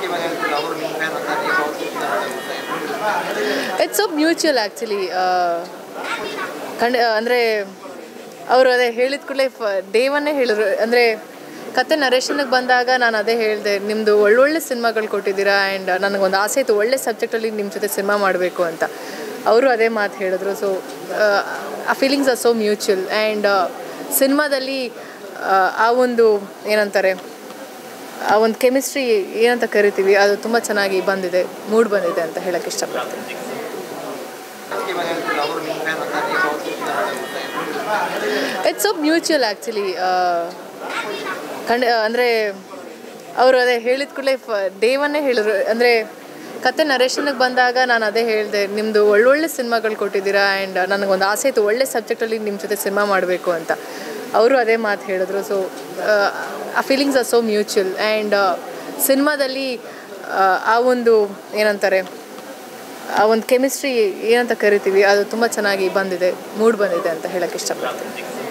ಇವಾಗ ಹೇಳ್ತಿಲ್ಲ ಅವರು ನಿಮ್ಮ ಫ್ಯಾನ್ ಅಂತ ನೀವು ಅವ್ರ ಇಟ್ಸ್ ಸೊ ಮ್ಯೂಚುವಲ್ ಆ್ಯಕ್ಚುಲಿ ಕಂಡ ಅಂದರೆ ಅವರು ಅದೇ ಹೇಳಿದ ಕೂಡಲೇ ದೇವನ್ನೇ ಹೇಳಿದ್ರು ಅಂದರೆ ಕತೆ ನರೇಶನ್ಗೆ ಬಂದಾಗ ನಾನು ಅದೇ ಹೇಳಿದೆ ನಿಮ್ಮದು ಒಳ್ಳೊಳ್ಳೆ ಸಿನಿಮಾಗಳು ಕೊಟ್ಟಿದ್ದೀರಾ ಆ್ಯಂಡ್ ನನಗೊಂದು ಆಸೆ ಇತ್ತು ಒಳ್ಳೆ ಸಬ್ಜೆಕ್ಟಲ್ಲಿ ನಿಮ್ಮ ಜೊತೆ ಸಿನಿಮಾ ಮಾಡಬೇಕು ಅಂತ ಅವರು ಅದೇ ಮಾತು ಹೇಳಿದ್ರು ಸೊ ಆ feelings are so mutual and ಸಿನಿಮಾದಲ್ಲಿ ಆ ಒಂದು ಏನಂತಾರೆ ಆ ಒಂದು ಕೆಮಿಸ್ಟ್ರಿ ಏನಂತ ಕರಿತೀವಿ ಅದು ತುಂಬ ಚೆನ್ನಾಗಿ ಬಂದಿದೆ ಮೂಡ್ ಬಂದಿದೆ ಅಂತ ಹೇಳಕ್ಕೆ ಇಷ್ಟಪಡ್ತೀನಿ ಇವಾಗ ಹೇಳ್ತಿಲ್ಲ ಅವರು ನಿಮ್ಮ ಫ್ಯಾನ್ ಅಂತ ನೀವು ಅವ್ರ ಇಟ್ಸ್ ಸೊ ಮ್ಯೂಚುವಲ್ ಆ್ಯಕ್ಚುಲಿ ಕಂಡ ಅಂದರೆ ಅವರು ಅದೇ ಹೇಳಿದ ಕೂಡಲೇ ದೇವನ್ನೇ ಹೇಳಿದ್ರು ಅಂದರೆ ಕತೆ ನರೇಶನ್ಗೆ ಬಂದಾಗ ನಾನು ಅದೇ ಹೇಳಿದೆ ನಿಮ್ಮದು ಒಳ್ಳೊಳ್ಳೆ ಸಿನಿಮಾಗಳು ಕೊಟ್ಟಿದ್ದೀರಾ ಆ್ಯಂಡ್ ನನಗೊಂದು ಆಸೆ ಇತ್ತು ಒಳ್ಳೆ ಸಬ್ಜೆಕ್ಟಲ್ಲಿ ನಿಮ್ಮ ಜೊತೆ ಸಿನಿಮಾ ಮಾಡಬೇಕು ಅಂತ ಅವರು ಅದೇ ಮಾತು ಹೇಳಿದ್ರು ಸೊ ಆ feelings are so mutual and ಸಿನಿಮಾದಲ್ಲಿ ಆ ಒಂದು ಏನಂತಾರೆ ಆ ಒಂದು ಕೆಮಿಸ್ಟ್ರಿ ಏನಂತ ಕರಿತೀವಿ ಅದು ತುಂಬ ಚೆನ್ನಾಗಿ ಬಂದಿದೆ ಮೂಡ್ ಬಂದಿದೆ ಅಂತ ಹೇಳಕ್ಕೆ ಇಷ್ಟಪಡ್ತೀನಿ